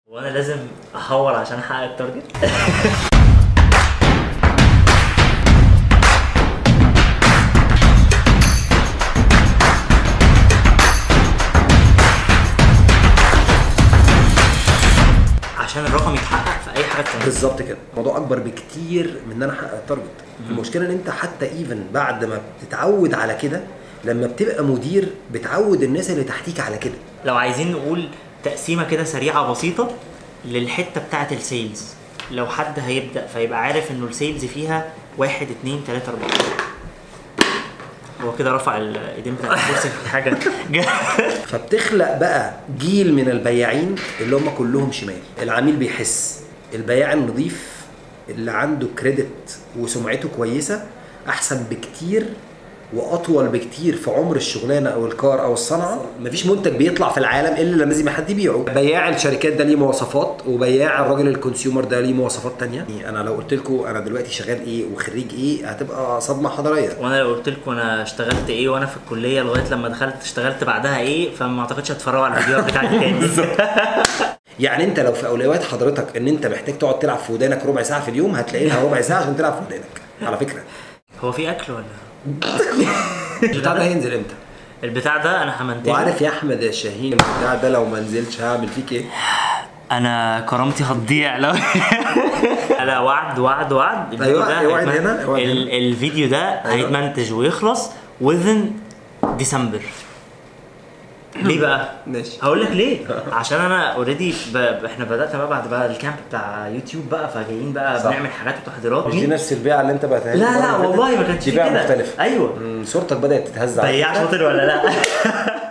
وانا لازم احور عشان احقق التارجت عشان الرقم يتحقق في اي حاجه تانية بالظبط كده الموضوع اكبر بكتير من ان انا احقق التارجت المشكله ان انت حتى ايفن بعد ما بتتعود على كده لما بتبقى مدير بتعود الناس اللي تحتيك على كده لو عايزين نقول تقسيمه كده سريعه بسيطه للحته بتاعه السيلز لو حد هيبدا فيبقى عارف انه السيلز فيها واحد اتنين تلاته اربعه هو كده رفع الايدين بتاع الكرسي في حاجه فبتخلق بقى جيل من البياعين اللي هم كلهم شمال العميل بيحس البياع النظيف اللي عنده كريدت وسمعته كويسه احسن بكتير واطول بكتير في عمر الشغلانه او الكار او الصنعه مفيش منتج بيطلع في العالم الا لما لازم حد يبيعه بياع الشركات ده ليه مواصفات وبياع الراجل الكونسيومر ده ليه مواصفات تانية يعني انا لو قلت لكم انا دلوقتي شغال ايه وخريج ايه هتبقى صدمه حضاريه وانا لو قلت لكم انا اشتغلت ايه وانا في الكليه لغايه لما دخلت اشتغلت بعدها ايه فما اعتقدش هتفرجوا على الفيديوهات بتاعتي تاني يعني انت لو في اولويات حضرتك ان انت محتاج تقعد تلعب في ودانك ربع ساعه في اليوم هتلاقي لها ربع ساعه عشان تلعب في ودانك على فكره هو في اكل ولا البتاع ده هينزل امتى البتاع ده انا همنتجه وعارف يا احمد يا شاهين البتاع ده لو ما نزلش هعمل فيك ايه انا كرامتي هتضيع لو لا وعد وعد وعد الفيديو أيوة، ده اوعد هيتمن- هنا، اوعد ال- الفيديو ده أيوة. هيتمنتج ويخلص within ديسمبر ليه بقى؟ ماشي. هقول لك ليه؟ عشان انا اوريدي ب... احنا بدات بقى بعد بقى الكامب بتاع يوتيوب بقى فجايين بقى صح. بنعمل حاجات وتحضيرات مش دي نفس البيعه اللي انت بعتها لي لا المرة لا اللي فاتت؟ والله ما كانش دي في بيعه كده مختلفه ايوه مم، صورتك بدات تتهز على بياع فكرة. شاطر ولا لا؟